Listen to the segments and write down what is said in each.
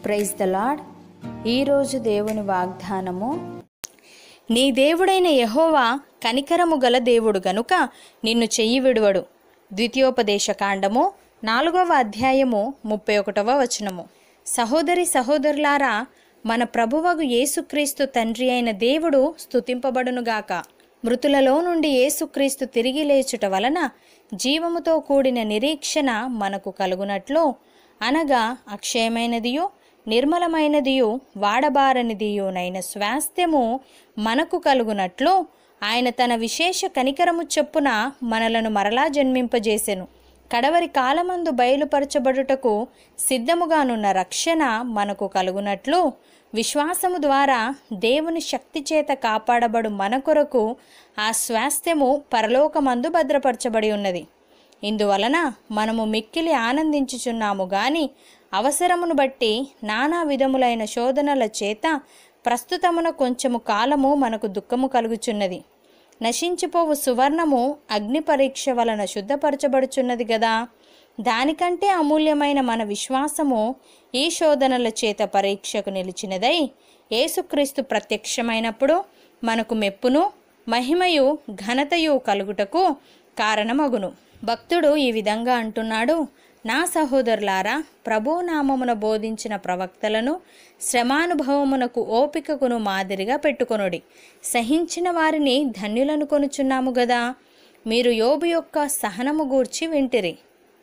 praise the lord ఈరోజు దేవుని వాగ్దానము నీ దేవుడైన యెహోవా కనికరము గల దేవుడు గనుక నిన్ను చెయ్యి విడువడు ద్వితీయోపదేశ కాండము నాలుగవ అధ్యాయము ముప్పై ఒకటవ వచనము సహోదరి సహోదరులారా మన ప్రభువగు యేసుక్రీస్తు తండ్రి అయిన దేవుడు స్తుతింపబడునుగాక మృతులలో నుండి యేసుక్రీస్తు తిరిగి లేచుట వలన జీవముతో కూడిన నిరీక్షణ మనకు కలుగునట్లు అనగా అక్షయమైనదియు నిర్మలమైనదియు వాడబారనిదియునైన స్వాస్థ్యము మనకు కలుగునట్లు ఆయన తన విశేష కనికరము చొప్పున మనలను మరలా జన్మింపజేసెను కడవరి కాలమందు బయలుపరచబడుటకు సిద్ధముగానున్న రక్షణ మనకు కలుగునట్లు విశ్వాసము ద్వారా దేవుని శక్తి చేత కాపాడబడు మన కొరకు ఆ స్వాస్థ్యము పరలోకమందు భద్రపరచబడి ఉన్నది ఇందువలన మనము మిక్కిలి ఆనందించుచున్నాము గాని అవసరమును బట్టి నానా విధములైన శోధనల చేత ప్రస్తుతమున కొంచెము కాలము మనకు దుఃఖము కలుగుచున్నది నశించిపోవు సువర్ణము అగ్ని పరీక్ష వలన శుద్ధపరచబడుచున్నది గదా దానికంటే అమూల్యమైన మన విశ్వాసము ఈ శోధనల చేత పరీక్షకు నిలిచినదై యేసుక్రీస్తు ప్రత్యక్షమైనప్పుడు మనకు మెప్పును మహిమయు ఘనతయు కలుగుటకు కారణమగును భక్తుడు ఈ విధంగా అంటున్నాడు నా సహోదరులారా ప్రభు నామమున బోధించిన ప్రవక్తలను శ్రమానుభవమునకు ఓపికకును మాదిరిగా పెట్టుకొనుడి సహించిన వారిని ధన్యులను కొనుచున్నాము గదా మీరు యోబు యొక్క సహనము గూర్చి వింటిరి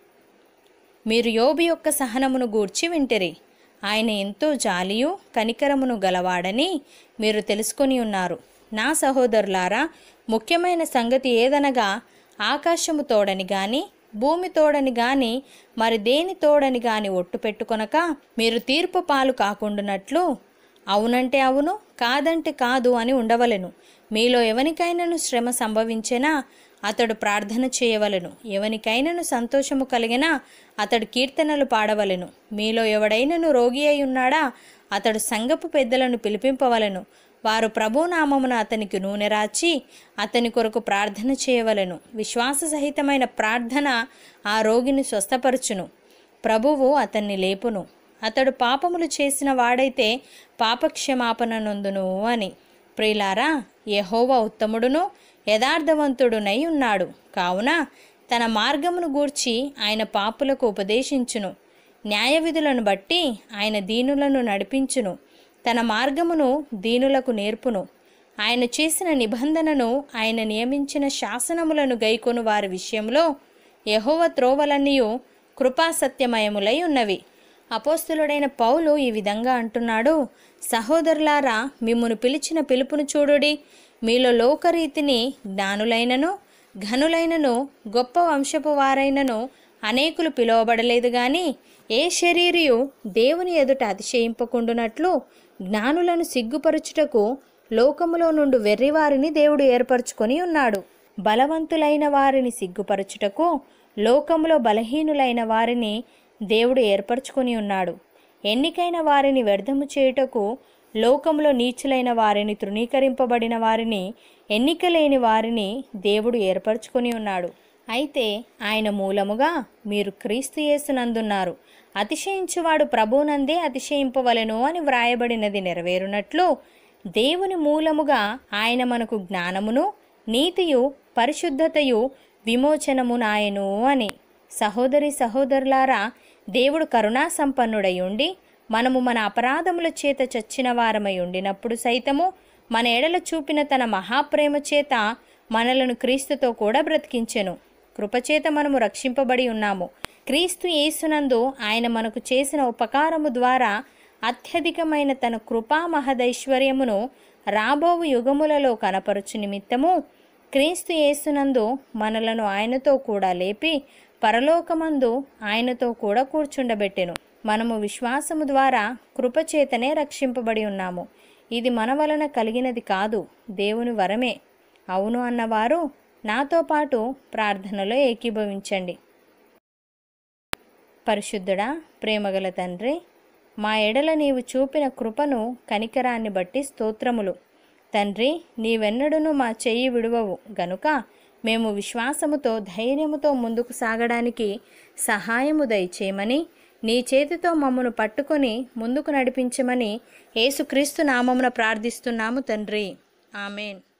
మీరు యోబు యొక్క సహనమును గూర్చి వింటిరి ఆయన ఎంతో జాలియు కనికరమును గలవాడని మీరు తెలుసుకొని ఉన్నారు నా సహోదరులారా ముఖ్యమైన సంగతి ఏదనగా ఆకాశము తోడని గాని భూమి తోడని గాని మరి దేని తోడని గాని ఒట్టు పెట్టుకొనక మీరు తీర్పు పాలు కాకుండానట్లు అవునంటే అవును కాదంటే కాదు అని ఉండవలెను మీలో ఎవనికైనాను శ్రమ సంభవించెనా అతడు ప్రార్థన చేయవలెను ఎవనికైనాను సంతోషము కలిగినా అతడు కీర్తనలు పాడవలెను మీలో ఎవడైనను రోగి అయి ఉన్నాడా అతడు సంగపు పెద్దలను పిలిపింపవలెను వారు ప్రభునామమున అతనికి నూనె రాచి అతని కొరకు ప్రార్థన చేయవలెను విశ్వాస సహితమైన ప్రార్థన ఆ రోగిని స్వస్థపరచును ప్రభువు అతన్ని లేపును అతడు పాపములు చేసిన వాడైతే పాపక్షమాపణ నొందును అని ప్రియులారా యెహోవా ఉత్తముడును యథార్థవంతుడునై ఉన్నాడు కావున తన మార్గమును గూర్చి ఆయన పాపులకు ఉపదేశించును న్యాయవిధులను బట్టి ఆయన దీనులను నడిపించును తన మార్గమును దీనులకు నేర్పును ఆయన చేసిన నిబంధనను ఆయన నియమించిన శాసనములను గైకొను వారి విషయంలో యహోవ త్రోవలన్నీయు కృపాసత్యమయములై ఉన్నవి అపోస్తులుడైన పౌలు ఈ విధంగా అంటున్నాడు సహోదరులారా మిమ్మును పిలిచిన పిలుపును చూడుడి మీలో లోకరీతిని జ్ఞానులైనను ఘనులైనను గొప్ప వంశపు వారైనను అనేకులు పిలువబడలేదు గాని ఏ శరీరియు దేవుని ఎదుట అతిశయింపకుండునట్లు జ్ఞానులను సిగ్గుపరచుటకు లోకములో నుండి వెర్రివారిని దేవుడు ఏర్పరచుకొని ఉన్నాడు బలవంతులైన వారిని సిగ్గుపరచుటకు లోకములో బలహీనులైన వారిని దేవుడు ఏర్పరచుకొని ఉన్నాడు ఎన్నికైన వారిని వ్యర్థము చేయుటకు లోకములో నీచులైన వారిని తృణీకరింపబడిన వారిని ఎన్నిక లేని వారిని దేవుడు ఏర్పరచుకొని ఉన్నాడు అయితే ఆయన మూలముగా మీరు క్రీస్తు యేసునందున్నారు అతిశయించువాడు ప్రభునందే అతిశయింపవలెను అని వ్రాయబడినది నెరవేరునట్లు దేవుని మూలముగా ఆయన మనకు జ్ఞానమును నీతియు పరిశుద్ధతయు విమోచనము నాయను అని సహోదరి సహోదరులారా దేవుడు కరుణా సంపన్నుడై ఉండి మనము మన అపరాధముల చేత చచ్చిన వారమై ఉండినప్పుడు సైతము మన ఎడల చూపిన తన మహాప్రేమ చేత మనలను క్రీస్తుతో కూడా బ్రతికించెను కృపచేత మనము రక్షింపబడి ఉన్నాము క్రీస్తు యేసునందు ఆయన మనకు చేసిన ఉపకారము ద్వారా అత్యధికమైన తన కృపా మహదైశ్వర్యమును రాబోవు యుగములలో కనపరుచు నిమిత్తము క్రీస్తు యేసునందు మనలను ఆయనతో కూడా లేపి పరలోకమందు ఆయనతో కూడా కూర్చుండబెట్టెను మనము విశ్వాసము ద్వారా కృపచేతనే రక్షింపబడి ఉన్నాము ఇది మన వలన కలిగినది కాదు దేవుని వరమే అవును అన్నవారు నాతో పాటు ప్రార్థనలో ఏకీభవించండి పరిశుద్ధుడా ప్రేమగల తండ్రి మా ఎడల నీవు చూపిన కృపను కనికరాన్ని బట్టి స్తోత్రములు తండ్రి నీవెన్నడూను మా చెయ్యి విడువవు గనుక మేము విశ్వాసముతో ధైర్యముతో ముందుకు సాగడానికి సహాయము దయచేయమని నీ చేతితో మమ్మను పట్టుకొని ముందుకు నడిపించమని యేసుక్రీస్తు నామమున ప్రార్థిస్తున్నాము తండ్రి ఆమెన్